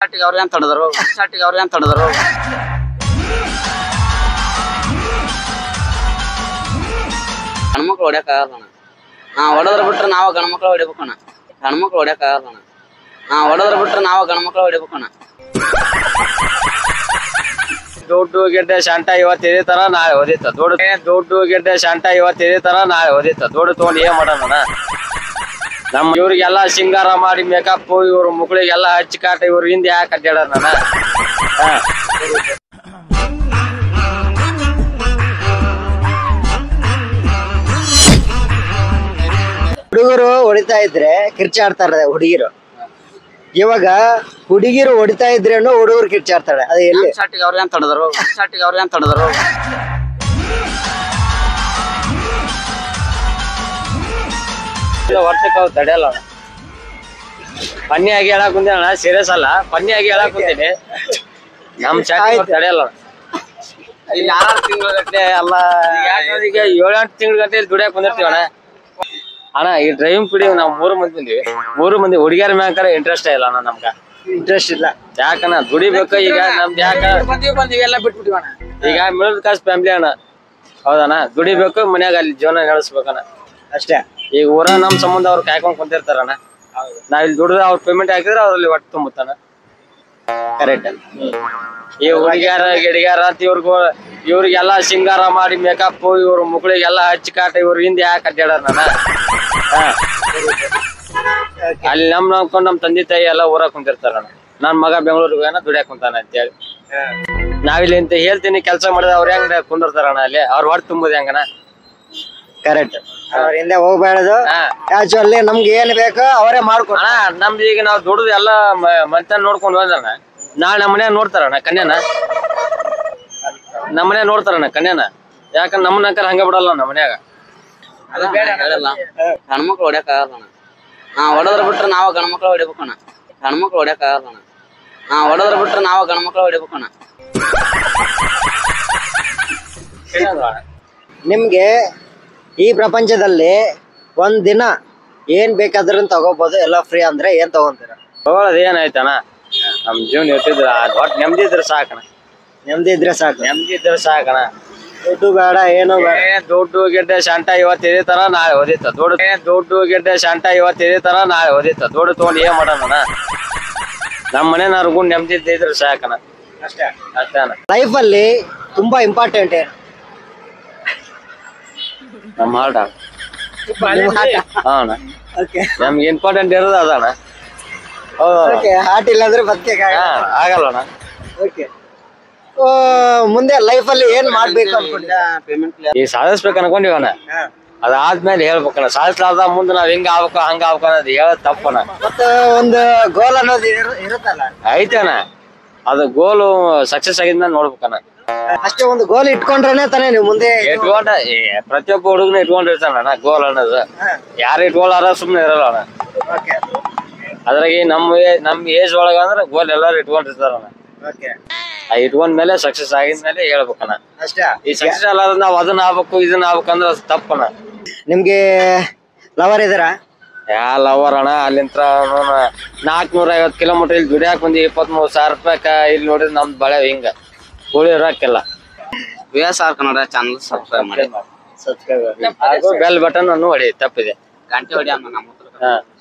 ಚಾಟಿಗೆ ಅವ್ರು ಏನ್ ತಡದ್ರು ಚಾಟಿಗೆ ಅವ್ರು ಏನ್ ತಡದ್ರು ಹೆಣ್ಮಕ್ಳು ಹೊಡ್ಯಾಕ ಆಗಲ್ಲ ನಾ ಹೊಡೆದ್ರ ಬಿಟ್ರೆ ನಾವ ಗಂಡ್ಮಕ್ಳು ಹೊಡಿಬೇಕಣ್ಣ ಹೆಣ್ಮಕ್ಳು ಹೊಡ್ಯಾಕ ಆಗಲ್ಲ ನಾ ಹೊಡೆದ್ರ ಬಿಟ್ರೆ ನಾವ ಗಂಡ್ಮಕ್ಳು ಹೊಡಿಬೇಕಣ್ಣ ದುಡ್ಡು ಗೆಡ್ಡೆ ಶಾಂಟ ಇವತ್ತು ಇದೇ ತರ ನಾಳೆ ಓದಿತ್ತ ದುಡ್ಡು ಏ, ದುಡ್ಡು ಗೆಡ್ಡೆ ಶಾಂಟ ಇವತ್ತು ಇದೇ ತರ ನಾಳೆ ಓದಿತ್ತ ದುಡ್ಡು ತಗೊಂಡು ಏನ್ ಮಾಡೋಣ ನಮ್ಮ ಇವ್ರಿಗೆಲ್ಲ ಸಿಂಗಾರ ಮಾಡಿ ಮೇಕಪ್ ಇವ್ರ ಮುಕ್ಳಿಗೆಲ್ಲ ಹಚ್ಚಿ ಕಾಟ ಇವ್ರ ಹಿಂದೆ ಯಾಕೆ ಅಡ್ಡಾಡ ನಾನು ಹುಡುಗರು ಹೊಡಿತಾ ಇದ್ರೆ ಕಿರ್ಚಾಡ್ತಾರೆ ಹುಡುಗಿರು ಇವಾಗ ಹುಡುಗಿರು ಹೊಡಿತಾ ಇದ್ರೇನು ಹುಡುಗರು ಕಿರ್ಚಾಡ್ತಾಳೆ ಅದು ಎಲ್ಲಿ ಚಾಟಿಗೆ ಅವ್ರು ಏನ್ ತಡದ್ರು ಚಾಟಿಗೆ ಅವ್ರು ಏನ್ ತಡದ್ರು ವರ್ಷಕ್ಕೆ ಅವ್ರು ತಡೆಯಲ್ಲ ಅಣ್ಣ ಪನ್ನಿ ಆಗಿ ಹೇಳಕ್ ಕುಂತೀನಿ ಅಣ್ಣ ಸೀರಿಯಸ್ ಅಲ್ಲ ಪನ್ನಿ ಆಗಿ ಹೇಳಕ್ ಕುಂತೀನಿ ನಮ್ ಚಾಟಿ ತಡೆಯಲ್ಲ ಅಣ್ಣ. ಇಲ್ಲಿ ಆರು ತಿಂಗಳ ಗಟ್ಟಲೆ ಎಲ್ಲ ಈಗ ಏಳೆಂಟು ತಿಂಗಳ ಗಟ್ಟಲೆ ಇಲ್ಲಿ ದುಡಿಯಾಕ ಬಂದಿರ್ತೀವಿ ಅಣ್ಣ ಅಣ್ಣ ಈ ಡ್ರೈವಿಂಗ್ ಕುಡಿ ನಾವು ಮೂರು ಮಂದಿ ಬಂದಿವಿ ಮೂರು ಮಂದಿ ಹುಡುಗಿಯರ ಮ್ಯಾಕಾರ ಇಂಟ್ರೆಸ್ಟ್ ಇಲ್ಲ ಅಣ್ಣ ನಮ್ಗ ಇಂಟ್ರೆಸ್ಟ್ ಇಲ್ಲ ಯಾಕಣ್ಣ ದುಡಿಬೇಕು ಈಗ ನಮ್ದು ಯಾಕ ಬಂದಿವಿ ಬಂದಿವಿ ಎಲ್ಲ ಬಿಟ್ಬಿಟ್ಟಿವಣ್ಣ ಈಗ ಮಿಡಲ್ ಕ್ಲಾಸ್ ಫ್ಯಾಮಿಲಿ ಅಣ್ಣ ಹೌದಣ್ಣ ದುಡಿಬೇಕು ಮನ್ಯಾಗ ಅಲ್ಲಿ ಜೀವನ ನಡೆಸ್ಬೇಕಣ್ಣ ಅಷ್ಟೇ ಈಗ ಊರ ನಮ್ ಸಂಬಂಧ ಅವ್ರು ಕಾಯ್ಕೊಂಡ್ ಕುಂತಿರ್ತಾರಣ್ಣ ನಾವ್ ಇಲ್ಲಿ ದುಡಿದ್ರೆ ಅವ್ರ ಪೇಮೆಂಟ್ ಹಾಕಿದ್ರೆ ಅವ್ರಲ್ಲಿ ಒಟ್ಟು ತುಂಬುತ್ತಾನ ಕರೆಕ್ಟ್ ಈ ಹುಡುಗ್ಯಾರ ಗಿಡಿಗ್ಯಾರ ಅಂತ ಇವ್ರಿಗೂ ಇವ್ರಿಗೆಲ್ಲ ಸಿಂಗಾರ ಮಾಡಿ ಮೇಕಪ್ ಇವ್ರ ಮುಕ್ಳಿಗೆಲ್ಲ ಹಚ್ಚಿ ಕಾಟ ಇವ್ರ ಹಿಂದೆ ಯಾಕೆ ಅಡ್ಡಾಡ ನಾನು ಅಲ್ಲಿ ನಮ್ ನಂಬ್ಕೊಂಡ್ ನಮ್ ತಂದೆ ತಾಯಿ ಎಲ್ಲ ಊರಾಗ ಕುಂತಿರ್ತಾರಣ್ಣ ನನ್ ಮಗ ಬೆಂಗಳೂರಿಗೆ ಏನೋ ದುಡಿಯಾಕ ಕುಂತಾನ ಅಂತೇಳಿ ನಾವಿಲ್ಲಿ ಅಂತ ಹೇಳ್ತೀನಿ ಕೆಲಸ ಮಾಡಿದ್ರೆ ಅವ್ರ ಹೆಂಗ್ ಕುಂದಿರ್ತಾರಣ್ಣ ಅಲ್ಲಿ ಅವ್ರ ಹೊಟ್ಟೆ ತುಂಬುದು ಹೆಂಗನ ಕರೆಕ್ಟ್ ಅವ್ರ ಹಿಂದೆ ಹೋಗ್ಬೇಡದು ಹಾ ಆಕ್ಚುಲಿ ನಮ್ಗೆ ಏನ್ ಬೇಕೋ ಅವರೇ ಮಾಡ್ಕೊಡ ಅಣ್ಣ ನಮ್ದು ಈಗ ನಾವ್ ದುಡ್ದು ಎಲ್ಲ ಮಂತ ನೋಡ್ಕೊಂಡು ಹೋದಣ್ಣ ನಾಳೆ ನಮ್ಮ ಮನ್ಯಾಗ ನೋಡ್ತಾರಣ್ಣ ಕನ್ಯಾನ ನಮ್ಮ ಮನ್ಯಾಗ ನೋಡ್ತಾರಣ್ಣ ಕನ್ಯಾನ ಯಾಕಂದ್ರೆ ನಮ್ಮ ನಂಕರ್ ಹಂಗ ಬಿಡಲ್ಲ ನಮ್ಮ ಮನ್ಯಾಗ ಅದು ಬೇಡ ಹೇಳಲ್ಲ ಹೆಣ್ಮಕ್ಳು ಹೊಡ್ಯಾಕ ಆಗಲ್ಲ ನಾ ಹೊಡೆದ್ರ ಬಿಟ್ರೆ ನಾವ ಗಂಡ್ಮಕ್ಳು ಹೊಡಿಬೇಕಣ್ಣ ಹೆಣ್ಮಕ್ಳು ಹೊಡ್ಯಾಕ ಆಗಲ್ಲ ನಾ ಹೊಡೆದ್ರ ಬಿಟ್ರೆ ನಾವ ಗಂಡ್ಮಕ್ಳು ಹೊಡಿಬೇಕಣ್ಣ ನಿಮ್ಗೆ ಈ ಪ್ರಪಂಚದಲ್ಲಿ ಒಂದ್ ದಿನ ಏನ್ ಬೇಕಾದ್ರೂ ತಗೋಬಹುದು ಎಲ್ಲ ಫ್ರೀ ಅಂದ್ರೆ ಏನ್ ತಗೊಂತೀರ ತಗೊಳ್ಳೋದು ಏನಾಯ್ತಣ್ಣ ನಮ್ ಜೀವನ ಇರ್ತಿದ್ರ ಒಟ್ಟು ನೆಮ್ಮದಿ ಇದ್ರೆ ಸಾಕಣ ನೆಮ್ಮದಿ ಇದ್ರೆ ಸಾಕು ನೆಮ್ಮದಿ ಇದ್ರೆ ಸಾಕಣ ದುಡ್ಡು ಬೇಡ ಏನು ಬೇಡ ಏ, ದುಡ್ಡು ಗೆಡ್ಡೆ ಶಾಂಟ ಇವತ್ತು ಇದೇ ತರ ನಾಳೆ ಓದಿತ್ತ ದುಡ್ಡು ಏ, ದುಡ್ಡು ಗೆಡ್ಡೆ ಶಾಂಟ ಇವತ್ತು ಇದೇ ತರ ನಾಳೆ ಓದಿತ್ತ ದುಡ್ಡು ತಗೊಂಡು ಏನ್ ಮಾಡೋಣ ನಮ್ಮ ಮನೆಯವ್ರಿಗೂ ನೆಮ್ಮದಿ ಇದ್ರೆ ಸಾಕಣ ಅಷ್ಟೇ ಅಷ್ಟೇ ಅಣ್ಣ ಲೈಫ್ ಅಲ್ಲಿ ತುಂಬಾ ಇಂಪಾರ್ಟೆಂಟ್ ಏನು ನಮ್ಮ ಹಾರ್ಟ್ ಹಾ ಅಣ್ಣ ಓಕೆ ನಮ್ಗೆ ಇಂಪಾರ್ಟೆಂಟ್ ಇರೋದು ಅದಣ್ಣ ಓಕೆ ಹಾರ್ಟ್ ಇಲ್ಲಾಂದ್ರೆ ಬದುಕೆ ಹಾ ಆಗಲ್ಲ ಅಣ್ಣ ಓಕೆ ಮುಂದೆ ಲೈಫ್ ಅಲ್ಲಿ ಏನ್ ಮಾಡ್ಬೇಕು ಅನ್ಕೊಂಡಿದ್ದ ಪೇಮೆಂಟ್ ಈಗ ಸಾಧಿಸ್ಬೇಕು ಅನ್ಕೊಂಡಿವಣ್ಣ ಅದಾದ್ಮೇಲೆ ಹೇಳ್ಬೇಕಣ್ಣ ಸಾಧಿಸ್ಲಾರ್ದ ಮುಂದೆ ನಾವ್ ಹಿಂಗ ಆಗ್ಬೇಕು ಹಂಗ ಆಗ್ಬೇಕು ಅನ್ನೋದು ಹೇಳೋದ್ ತಪ್ಪಣ್ಣ ಮತ್ತೆ ಒಂದು ಗೋಲ್ ಅನ್ನೋದು ಇರು- ಇರುತ್ತಲ್ಲ ಐತಣ್ಣ ಅದು ಗೋಲು ಸಕ್ಸಸ್ ಆಗಿದ್ಮೇಲೆ ನೋಡ್ಬೇಕಣ್ಣ ಅಷ್ಟೇ ಒಂದು ಗೋಲ್ ಇಟ್ಕೊಂಡ್ರೇನೆ ತಾನೇ ನೀವು ಮುಂದೆ ಇಟ್ಕೊಂಡ ಏ, ಪ್ರತಿಯೊಬ್ಬ ಹುಡುಗನ ಇಟ್ಕೊಂಡಿರ್ತಾನಣ್ಣ ಗೋಲ್ ಅನ್ನೋದು ಯಾರು ಇಟ್ಕೊಳ್ಳಾರ ಸುಮ್ನೆ ಇರಲ್ಲ ಅಣ್ಣ ಓಕೆ ಅದ್ರಾಗ ನಮ್ಮ ಏ- ನಮ್ ಏಜ್ ಒಳಗ ಅಂದ್ರೆ ಗೋಲ್ ಎಲ್ಲಾರು ಇಟ್ಕೊಂಡಿರ್ತಾರಣ್ಣ ಓಕೆ ಆ ಇಟ್ಕೊಂಡ್ಮೇಲೆ ಸಕ್ಸಸ್ ಆಗಿದ್ಮೇಲೆ ಹೇಳ್ಬೇಕಣ್ಣ ಅಷ್ಟೇ ಈ ಸಕ್ಸಸ್ ಅಲ್ಲ ನಾವ್ ಅದನ್ನ ಆಗ್ಬೇಕು ಇದನ್ನ ಆಗ್ಬೇಕು ಅಂದ್ರೆ ಅದು ತಪ್ಪಣ್ಣ ನಿಮ್ಗೆ ಲವರ್ ಇದ್ದೀರಾ ಯಾ ಲವರ್ ಅಣ್ಣ ಅಲ್ಲಿಂತ್ರ ನಾಲ್ಕನೂರ ಐವತ್ತು ಕಿಲೋಮೀಟರ್ ಇಲ್ಲಿ ದುಡಿಯಾಕ ಬಂದಿ ಇಪ್ಪತ್ಮೂರು ಸಾವಿರ ರೂಪಾಯಿಕ ಇಲ್ಲಿ ನೋಡಿದ್ರೆ ನಮ್ದು ಬಳೆ ಹಿಂಗ ಉಳಿ ಇರಾಕಿಲ್ಲ V S R Kannada channel subscribe ಮಾಡಿ ಹಾಗೂ ಬೆಲ್ ಬಟನ್ ಅನ್ನು ಹೊಡಿ ತಪ್ಪಿದೆ ಗಂಟೆ ಹೊಡಿ ಅನ್ನ ನಮ್ಮ ಹತ್ರ ಹಾ